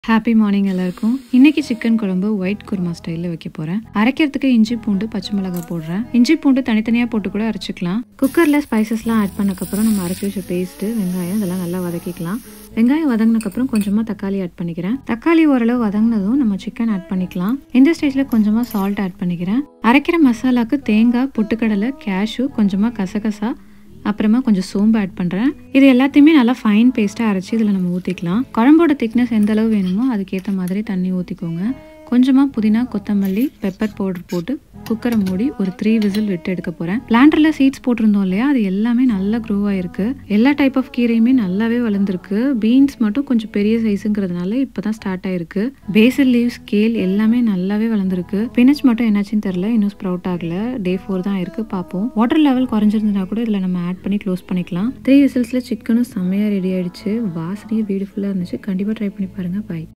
happy morning எல்லாருக்கும் இன்னைக்கு chicken குழம்பு ஒயிட் குருமா ஸ்டைலில் வைக்க போகிறேன் அரைக்கிறதுக்கு இஞ்சி பூண்டு பச்சை மிளகாய் போடுறேன் இஞ்சி பூண்டு தனித்தனியாக போட்டு கூட அரைச்சிக்கலாம் குக்கரில் ஸ்பைசஸ்லாம் ஆட் பண்ணக்கப்புறம் நம்ம அரைச்சி வச்ச பேஸ்ட்டு வெங்காயம் இதெல்லாம் நல்லா வதக்கிக்கலாம் வெங்காயம் வதங்கினக்கப்புறம் கொஞ்சமாக தக்காளி ஆட் பண்ணிக்கிறேன் தக்காளி ஓரளவு வதங்கினதும் நம்ம சிக்கன் ஆட் பண்ணிக்கலாம் இந்த ஸ்டேஜில் கொஞ்சமாக சால்ட் ஆட் பண்ணிக்கிறேன் அரைக்கிற மசாலாக்கு தேங்காய் பொட்டுக்கடலை கேஷு கொஞ்சமாக கசகசா அப்புறமா கொஞ்சம் சோம்பு ஆட் பண்ணுறேன் இது எல்லாத்தையுமே நல்லா ஃபைன் பேஸ்ட்டாக அரைச்சி இதில் நம்ம ஊற்றிக்கலாம் குழம்போட திக்னஸ் எந்த அளவு வேணுமோ அதுக்கேற்ற மாதிரி தண்ணி ஊற்றிக்கோங்க கொஞ்சமாக புதினா கொத்தமல்லி பெப்பர் பவுடர் போட்டு குக்கரை மூடி ஒரு த்ரீ விசில் விட்டு எடுக்க போகிறேன் பிளான்டரில் சீட்ஸ் போட்டிருந்தோம் இல்லையா அது எல்லாமே நல்லா க்ரோ ஆயிருக்கு எல்லா டைப் ஆஃப் கீரையுமே நல்லாவே வளர்ந்துருக்கு பீன்ஸ் மட்டும் கொஞ்சம் பெரிய சைஸுங்கிறதுனால இப்போ தான் ஸ்டார்ட் ஆயிருக்கு பேசில் லீவ்ஸ் கேல் எல்லாமே நல்லாவே வளர்ந்துருக்கு பினச் மட்டும் என்னாச்சுன்னு தெரில இன்னும் ஸ்ப்ரவுட் ஆகல டே ஃபோர் தான் இருக்கு பார்ப்போம் வாட்டர் லெவல் குறைஞ்சிருந்தா கூட இதில் நம்ம ஆட் பண்ணி க்ளோஸ் பண்ணிக்கலாம் த்ரீ விசில்ஸில் சிக்கனும் செம்மையாக ரெடி ஆயிடுச்சு வாசனையும் பியூட்டிஃபுல்லாக இருந்துச்சு கண்டிப்பாக ட்ரை பண்ணி பாருங்க பை